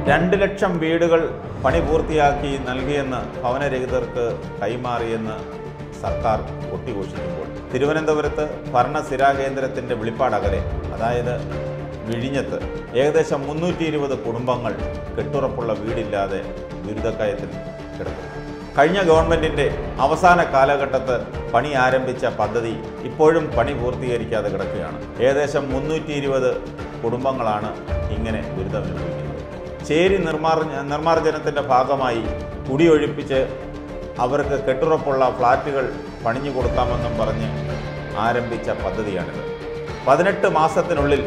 രണ്ട് ലക്ഷം വീടുകൾ പണി പൂർത്തിയാക്കി നൽകിയെന്ന് ഭവനരഹിതർക്ക് കൈമാറിയെന്ന് സർക്കാർ കൊട്ടിഘോഷിക്കുമ്പോൾ തിരുവനന്തപുരത്ത് ഭരണസിരാ കേന്ദ്രത്തിൻ്റെ വെളിപ്പാടകലെ അതായത് വിഴിഞ്ഞത്ത് ഏകദേശം മുന്നൂറ്റി ഇരുപത് കുടുംബങ്ങൾ കെട്ടുറപ്പുള്ള വീടില്ലാതെ ദുരിതക്കയത്തിൽ കിടക്കുന്നു കഴിഞ്ഞ ഗവൺമെൻറ്റിൻ്റെ അവസാന കാലഘട്ടത്ത് പണി ആരംഭിച്ച പദ്ധതി ഇപ്പോഴും പണി പൂർത്തീകരിക്കാതെ കിടക്കുകയാണ് ഏകദേശം മുന്നൂറ്റി ഇരുപത് കുടുംബങ്ങളാണ് ഇങ്ങനെ ദുരിതമനുഭവിക്കുന്നത് ചേരി നിർമ്മാർജ നിർമ്മാർജ്ജനത്തിൻ്റെ ഭാഗമായി കുടിയൊഴിപ്പിച്ച് അവർക്ക് കെട്ടുറപ്പുള്ള ഫ്ലാറ്റുകൾ പണിഞ്ഞു കൊടുക്കാമെന്നും പറഞ്ഞ് ആരംഭിച്ച പദ്ധതിയാണിത് പതിനെട്ട് മാസത്തിനുള്ളിൽ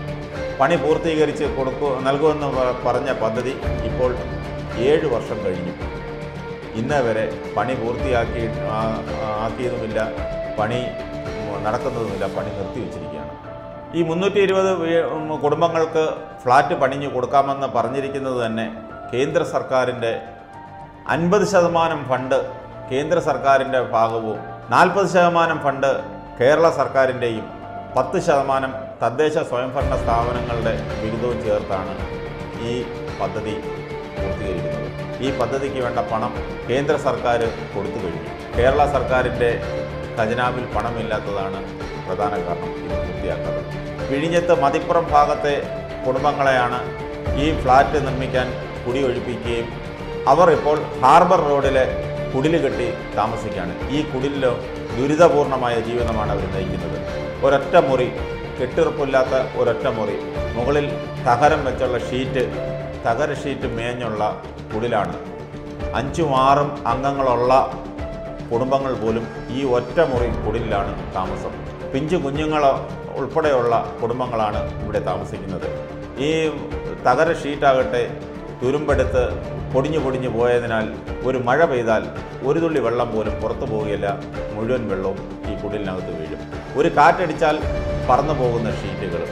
പണി പൂർത്തീകരിച്ച് കൊടുക്കൂ നൽകുമെന്ന് പ- പറഞ്ഞ പദ്ധതി ഇപ്പോൾ ഏഴ് വർഷം കഴിഞ്ഞു ഇന്ന് വരെ പണി പൂർത്തിയാക്കി ആ- ആക്കിയതുമില്ല പണി നടക്കുന്നതുമില്ല പണി നിർത്തിവെച്ചിരിക്കുകയാണ് ഈ മുന്നൂറ്റി ഇരുപത് കുടുംബങ്ങൾക്ക് ഫ്ലാറ്റ് പണിഞ്ഞു കൊടുക്കാമെന്ന് പറഞ്ഞിരിക്കുന്നത് തന്നെ കേന്ദ്ര സർക്കാരിൻ്റെ അൻപത് ശതമാനം ഫണ്ട് കേന്ദ്ര സർക്കാരിൻ്റെ ഭാഗവും നാൽപ്പത് ശതമാനം ഫണ്ട് കേരള സർക്കാരിൻ്റെയും പത്ത് ശതമാനം തദ്ദേശ സ്വയംഭരണ സ്ഥാപനങ്ങളുടെ വിഹിതവും ചേർത്താണ് ഈ പദ്ധതി പൂർത്തീകരിക്കുന്നത് ഈ പദ്ധതിക്ക് വേണ്ട പണം കേന്ദ്ര സർക്കാർ കൊടുത്തു കഴിഞ്ഞു കേരള സർക്കാരിൻ്റെ ഖജനാവിൽ പണമില്ലാത്തതാണ് പ്രധാന കാരണം ഇത് പൂർത്തിയാക്കാത്തത് വിഴിഞ്ഞത്ത് മതിപ്പുറം ഭാഗത്തെ കുടുംബങ്ങളെയാണ് ഈ ഫ്ലാറ്റ് നിർമ്മിക്കാൻ കുടിയൊഴിപ്പിക്കുകയും അവർ ഇപ്പോൾ ഹാർബർ റോഡിലെ കുടില് കെട്ടി താമസിക്കുകയാണ് ഈ കുടിലിലോ ദുരിതപൂർണമായ ജീവിതമാണ് അവർ നയിക്കുന്നത് ഒരൊറ്റ മുറി കെട്ടുറപ്പില്ലാത്ത ഒരൊറ്റ മുറി മുകളിൽ തകരം വെച്ചുള്ള ഷീറ്റ് തകര ഷീറ്റ് മേഞ്ഞുള്ള കുടിലാണ് അഞ്ചും ആറും അംഗങ്ങളുള്ള കുടുംബങ്ങൾ പോലും ഈ ഒറ്റ മുറി കുടിലാണ് താമസം പിഞ്ചു കുഞ്ഞുങ്ങൾ ഉൾപ്പെടെയുള്ള കുടുംബങ്ങളാണ് ഇവിടെ താമസിക്കുന്നത് ഈ തകര ഷീറ്റാകട്ടെ തുരുമ്പെടുത്ത് പൊടിഞ്ഞു പൊടിഞ്ഞു പോയതിനാൽ ഒരു മഴ പെയ്താൽ ഒരു തുള്ളി വെള്ളം പോലും പുറത്തു പോവുകയില്ല മുഴുവൻ വെള്ളവും ഈ കുടിലിനകത്ത് വീഴും ഒരു കാറ്റടിച്ചാൽ പറന്നു പോകുന്ന ഷീറ്റുകൾ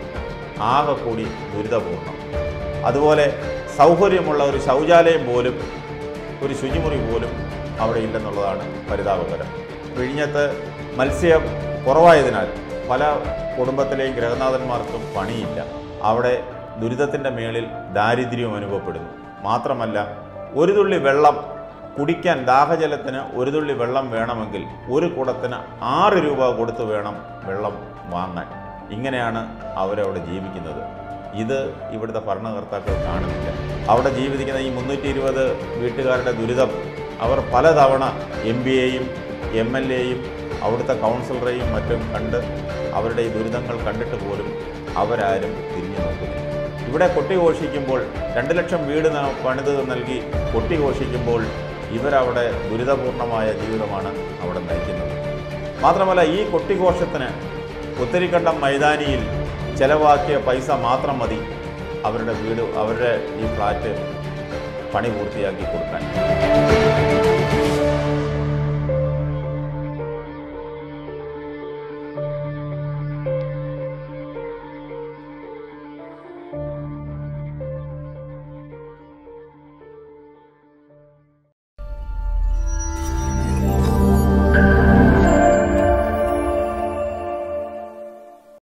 ആകെ കൂടി ദുരിതപൂർണ്ണം അതുപോലെ സൗകര്യമുള്ള ഒരു ശൗചാലയം പോലും ഒരു ശുചിമുറി പോലും അവിടെ ഇല്ലെന്നുള്ളതാണ് പരിതാപകരം വിഴിഞ്ഞത്ത് മത്സ്യം കുറവായതിനാൽ പല കുടുംബത്തിലെയും ഗൃഹനാഥന്മാർക്കും പണിയില്ല അവിടെ ദുരിതത്തിൻ്റെ മേളിൽ ദാരിദ്ര്യവും അനുഭവപ്പെടുന്നു മാത്രമല്ല ഒരു തുള്ളി വെള്ളം കുടിക്കാൻ ദാഹജലത്തിന് ഒരു തുള്ളി വെള്ളം വേണമെങ്കിൽ ഒരു കുടത്തിന് ആറ് രൂപ കൊടുത്ത് വേണം വെള്ളം വാങ്ങാൻ ഇങ്ങനെയാണ് അവരവിടെ ജീവിക്കുന്നത് ഇത് ഇവിടുത്തെ ഭരണകർത്താക്കൾ കാണുന്നില്ല അവിടെ ജീവിക്കുന്ന ഈ മുന്നൂറ്റി ഇരുപത് വീട്ടുകാരുടെ ദുരിതം അവർ പലതവണ എം പി എയും എം എൽ എയും അവിടുത്തെ കൗൺസിലറെയും മറ്റും കണ്ട് അവരുടെ ഈ ദുരിതങ്ങൾ കണ്ടിട്ട് പോലും അവരാരും തിരിഞ്ഞു നോക്കുന്നില്ല ഇവിടെ കൊട്ടിഘോഷിക്കുമ്പോൾ രണ്ട് ലക്ഷം വീട് ന- പണിത് നൽകി കൊട്ടിഘോഷിക്കുമ്പോൾ ഇവരവിടെ ദുരിതപൂർണമായ ജീവിതമാണ് അവിടെ നയിക്കുന്നത് മാത്രമല്ല ഈ കൊട്ടിഘോഷത്തിന് ഉത്തരിക്കണ്ടം മൈതാനിയിൽ ചെലവാക്കിയ പൈസ മാത്രം മതി അവരുടെ വീട് അവരുടെ ഈ ഫ്ലാറ്റ് പണി പൂർത്തിയാക്കി കൊടുക്കാൻ